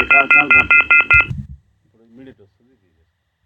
చాలు చాలు రా. ఇప్పుడు ఇమీడియట్ వస్తుంది తీసేసుకో.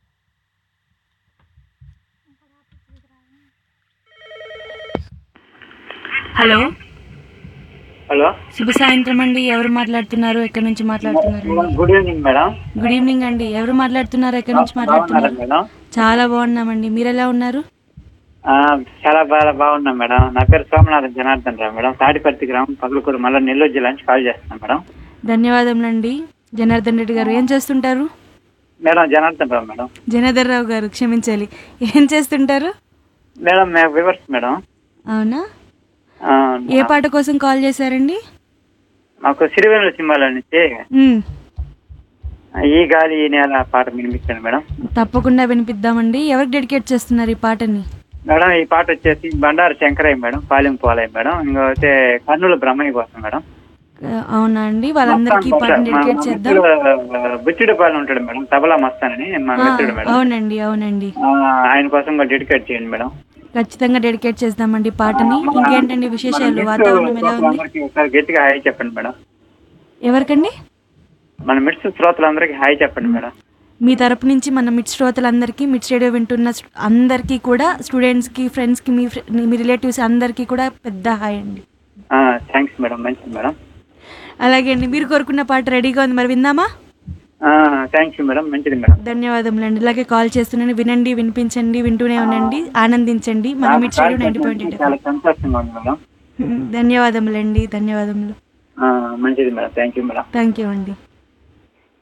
హలో హలో శుభ సాయంత్రం అండి ఎవరు మాట్లాడుతున్నారు ఎక్కడి నుంచి మాట్లాడుతున్నారు good evening madam good evening అండి ఎవరు మాట్లాడుతున్నారు ఎక్కడి నుంచి బాగున్నారా మాట్లాడుతున్నారు మేడం చాలా బాగున్నామండి మీరు ఎలా ఉన్నారు ఆ, చాలా బాగా బాగున్నాం మేడం నా పేరు సోమనాథన్ జనార్దన్ రావు మేడం తాడిపర్తి గ్రామం పగలకూరు మళ్ళీ నెల్లూరు జిల్లా నుంచి కాల్ చేస్తున్నాం మేడం ధన్యవాదములండి జనార్దన్ రెడ్డి గారు ఏం చేస్తుంటారు మేడం జనార్దన్ రావు మేడం జనార్దన్ రావు గారు క్షమించాలి ఏం చేస్తుంటారు మేడం మేము వివర్స్ మేడం అవునా ఆ, ఏ పాట కోసం కాల్ చేశారండి మాకు సిరివెన్నెల సినిమాల నుంచి మ్మ్. ఈ గాలి ఈ నేల పాట వినిపించండి మేడం తప్పకుండా వినిపిద్దామండి ఎవరికి డెడికేట్ చేస్తున్నారు ఈ పాటని మేడం ఈ పాట వచ్చేసి బండారు శంకరయ్య మేడం పాలెం పోలయ్య మేడం ఇంకొకటి కర్నూలు బ్రహ్మయ్య కోసం మేడం ఆ, అవునా అండి వాళ్ళందరికీ ఈ పాటని డెడికేట్ చేద్దాం బుచ్చిడిపాలెం ఉంటాడు మేడం తబలా మస్తానని మా ఆ, మిత్రుడు మేడం అవునండి అవునండి ఆ, ఆయన కోసం కూడా డెడికేట్ చేయండి మేడం ఖచ్చితంగా డెడికేట్ చేద్దామండి ఈ పాటని ఇంకేంటండి విశేషాలు వాతావరణం ఎలా ఉంది అందరికీ ఒకసారి గట్టిగా హాయ్ చెప్పండి మేడం ఎవరికండి మన మిడ్స్ శ్రోతలందరికీ హాయ్ చెప్పండి మేడం మీ తరపు నుంచి మన మిడ్ శ్రోతలందరికీ మిడ్ స్టేడియో వింటున్న స్టు- అందరికీ కూడా స్టూడెంట్స్కి ఫ్రెండ్స్కి మీ ఫ్రె- మీ రిలేటివ్స్ అందరికీ కూడా పెద్ద హాయ్ అండి థ్యాంక్స్ మేడం మంచిది మేడం అలాగే అండి మీరు కోరుకున్న పాట రెడీగా ఉంది మరి విందామా థ్యాంక్ యూ మేడం మంచిది మేడం ధన్యవాదములండి ఇలాగే కాల్ చేస్తున్నాను వినండి వినిపించండి వింటూనే ఉండండి ఆనందించండి మన మిడ్ స్టేడియో నైంటీ పాయింట్ ఎయిట్ చాలా సంతోషంగా ఉంది మేడం ధన్యవాదములండి ధన్యవాదములు ఆ, మంచిది madam thank you madam thank you అండి